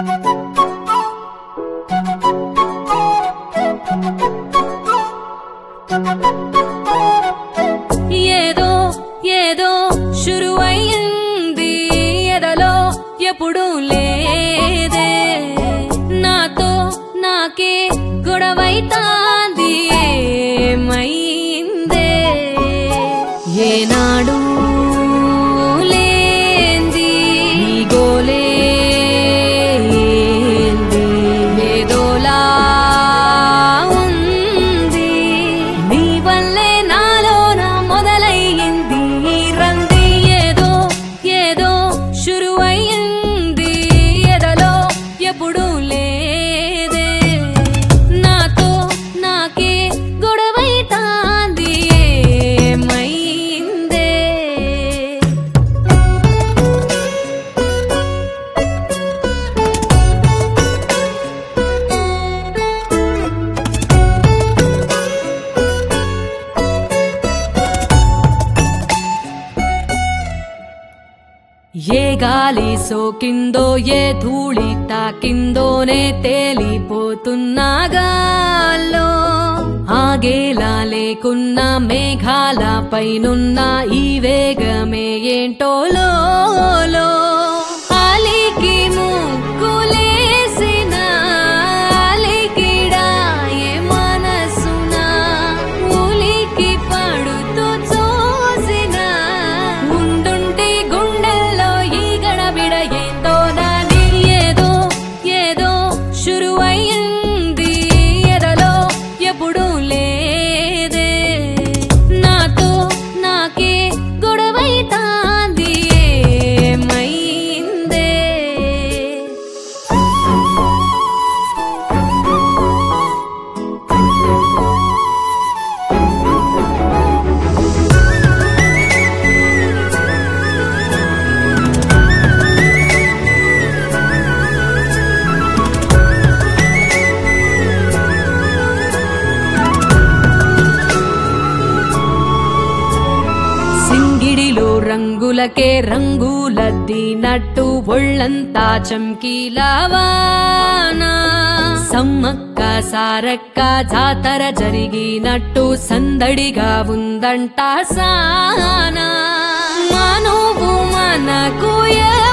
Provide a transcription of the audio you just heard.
ఏదో ఏదో శురువయ్యింది ఎదలో ఎప్పుడు లేదే నాతో నాకే గొడవైతాంది ఏమైందే ఏనాడు లేంది ఈ గోలే ఏంది ఏదోలా ఉంది నీ వల్లే నాలోన మొదలయ్యింది ఈ రంది ఏదో ఏదో శురువయ్యింది ఎదలో ఎప్పుడు లేదే నాతో నాకే గొడవైతాంది ఏమైందే ఏ గాలి సోకిందో ఏ ధూళి తాకిందోనే తేలిపోతున్నాగాల్లో ఆగేలా లేకున్న మేఘాల పైనున్న ఈ వేగమే ఏంటో లోలో అలికి ముగ్గులేసిన అలికిడాయే మనసున ఉలికి పడుతూ చూసిన ఉండుంటి గుండెల్లో ఈ గడబిడ ఏందో నాని ఏదో ఏదో శురువయ్యింది ఎదలో ఎప్పుడు లేదే నాతో నాకే గొడవైతాంది ఏమైందే సింగిడిలో రంగులకే రంగులద్దినట్టు ఒళ్ళంతా చమ్కీలావానా సమ్మక్క సారక్క జాతర జరిగినట్టు సందడిగా ఉందంట సానా మనువు మనకు